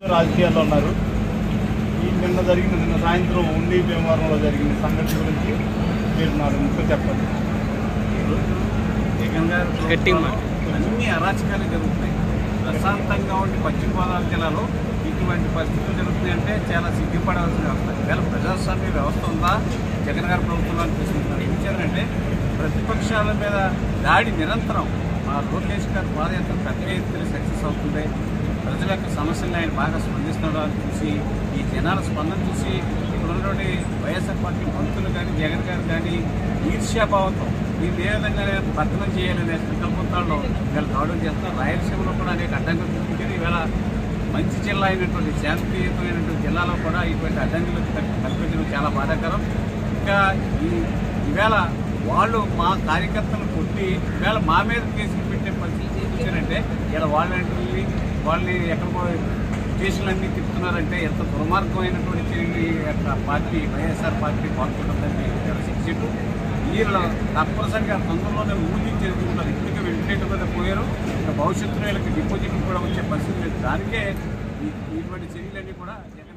రాజకీయాల్లో ఉన్నారు ఈ నిన్న జరిగిన నిన్న సాయంత్రం ఉండి భీమవరంలో జరిగిన సంఘటన గురించి మీరు నాలుగు ముఖ్యం చెప్పండి జగన్ గారి ప్రభుత్వంలో అన్ని అరాచకాలు జరుగుతున్నాయి ప్రశాంతంగా ఉండి పశ్చిమ గోదావరి జిల్లాలో ఇటువంటి పరిస్థితులు జరుగుతున్నాయంటే చాలా సిగ్గుపడాల్సిన వ్యవస్థ ఇవాళ ప్రజాస్వామ్య వ్యవస్థ ఉందా జగన్ గారి ప్రభుత్వంలో అనిపిస్తున్నారు ఏం చేయాలంటే ప్రతిపక్షాల మీద దాడి నిరంతరం మా లోకేష్ గారు పాదయాత్ర పెద్ద ఎత్తున సక్సెస్ అవుతుంది ప్రజల యొక్క సమస్యలను ఆయన బాగా స్పందిస్తున్నాడు అని చూసి ఈ జనాల స్పందన చూసి ఇక్కడ ఉన్నటువంటి వైఎస్ఆర్ పార్టీ మంత్రులు కానీ జగన్ గారు కానీ ఈర్ష్యాభావంతో దీన్ని ఏ విధంగా భర్తనం చేయాలనే సంకల్పంతో వీళ్ళు దాడులు చేస్తున్నారు రాయలసీమలో కూడా అనేక అడ్డంకులు చూపించారు ఈవేళ మంచి జిల్లా అయినటువంటి శాంతియుతమైనటువంటి జిల్లాలో కూడా ఇటువంటి అడ్డంకులు కల్పించడం చాలా బాధాకరం ఇంకా ఈ ఈవేళ వాళ్ళు మా కార్యకర్తలు కొట్టి ఈవేళ మా మీద కేసులు పెట్టే పరిస్థితి చూపించారంటే ఇలా వాళ్ళని వాళ్ళని ఎక్కడికో స్టేషన్లన్నీ తిప్పుతున్నారంటే ఎంత దుర్మార్గమైనటువంటి చర్యలు ఈ యొక్క పార్టీ వైఎస్ఆర్ పార్టీ పాల్గొంటుందని శిక్షిట్టు వీళ్ళు తప్పనిసరిగా తొందరలోనే ఊది చేసుకుంటారు ఇప్పటికే వెంటిలేటర్ మీద పోయారు ఇంకా భవిష్యత్తులో వీళ్ళకి డిపాజిట్లు కూడా వచ్చే పరిస్థితి లేదు దానికే ఈ- ఇటువంటి చర్యలన్నీ కూడా